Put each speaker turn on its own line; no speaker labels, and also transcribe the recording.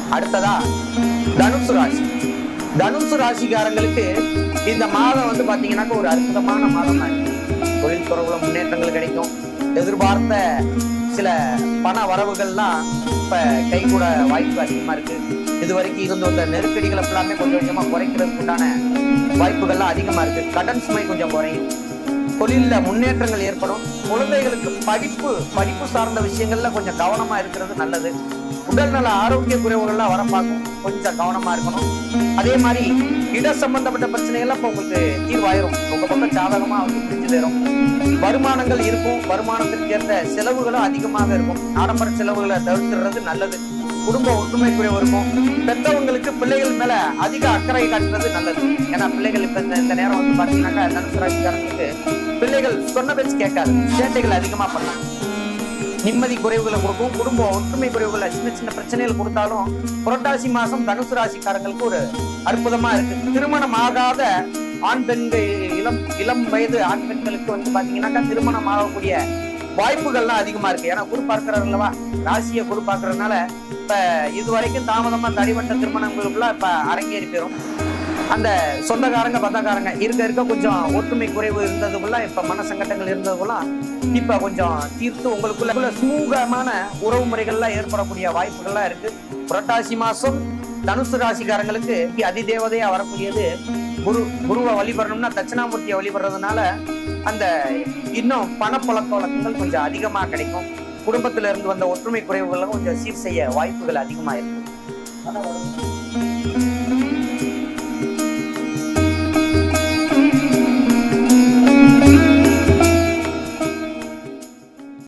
அடுத்ததா தனுசு ராசி தனுசு ராசிக்காரங்களுக்கு இந்த மாதம் வந்து பாத்தீங்கன்னாக்க ஒரு அற்புதமான மாதம் தான் தொழில் துறவுல முன்னேற்றங்கள் கிடைக்கும் எதிர்பார்த்த சில பண வரவுகள்லாம் இப்ப கை கூட வாய்ப்பு அதிகமா இருக்கு இது வரைக்கும் இருந்து வந்த நெருக்கடிகளை எல்லாமே கொஞ்சம் கொஞ்சமா குறைக்கிறதுக்கு உண்டான வாய்ப்புகள்லாம் அதிகமா இருக்கு கடன் சுமை கொஞ்சம் குறையும் தொழில்ல முன்னேற்றங்கள் ஏற்படும் குழந்தைகளுக்கு படிப்பு படிப்பு சார்ந்த விஷயங்கள்ல கொஞ்சம் கவனமா இருக்கிறது நல்லது உடல்நல ஆரோக்கிய குறைவுகள்லாம் வர பார்க்கும் கொஞ்சம் கவனமா இருக்கணும் அதே மாதிரி இட சம்பந்தப்பட்ட பிரச்சனைகள்லாம் இப்போ உங்களுக்கு தீர்வாயிரும் உங்க பக்கம் சாதகமா வந்து புரிஞ்சு தரும் வருமானங்கள் இருக்கும் வருமானத்திற்கு ஏற்ற செலவுகளும் அதிகமாக இருக்கும் ஆடம்பர செலவுகளை தவிர்த்துறது நல்லது குடும்ப ஒற்றுமை குறைவு இருக்கும் பெற்றவங்களுக்கு பிள்ளைகள் மேல அதிக அக்கறை காட்டுறது நல்லது ஏன்னா பிள்ளைகள் இப்ப இந்த இந்த நேரம் வந்து பாத்தீங்கன்னாக்கா தனுசு ராசிக்காரங்களுக்கு பிள்ளைகள் சொன்ன பேச்சு கேட்காது சேட்டைகள் அதிகமா பண்ணலாம் நிம்மதி குறைவுகளை கொடுக்கும் குடும்ப ஒற்றுமை குறைவுகளை சின்ன சின்ன பிரச்சனைகள் கொடுத்தாலும் புரட்டாசி மாசம் தனுசு ராசிக்காரங்களுக்கு ஒரு அற்புதமா இருக்கு திருமணம் ஆகாத ஆண் பெண்கள் இளம் இளம் வயது ஆண் பெண்களுக்கு வந்து பாத்தீங்கன்னாக்கா திருமணம் ஆகக்கூடிய வாய்ப்புகள்லாம் அதிகமா இருக்கு ஏன்னா குரு பார்க்கிறார் அல்லவா ராசியை குரு பார்க்கறதுனால இப்ப இது வரைக்கும் தாமதமா தடிவட்ட திருமணங்களுக்குள்ள இப்ப அரங்கேறி போயிரும் அந்த சொந்தக்காரங்க பந்தக்காரங்க இருக்க இருக்க கொஞ்சம் ஒற்றுமை குறைவு இருந்ததுக்குள்ள இப்ப மன சங்கடங்கள் இருந்ததுக்குலாம் இப்ப கொஞ்சம் தீர்த்து உங்களுக்குள்ள சுமூகமான உறவு முறைகள்லாம் ஏற்படக்கூடிய வாய்ப்புகள்லாம் இருக்கு புரட்டாசி மாசம் தனுசு ராசிக்காரங்களுக்கு அதிதேவதையா வரக்கூடியது குரு குருவை வழிபடணும்னா தட்சிணாமூர்த்தியை வழிபடுறதுனால அந்த இன்னும் பணப்பழக்க வழக்கங்கள் கொஞ்சம் அதிகமா கிடைக்கும் குடும்பத்துல இருந்து வந்த ஒற்றுமை குறைவுகளும் கொஞ்சம் சீர் செய்ய வாய்ப்புகள் அதிகமா இருக்கு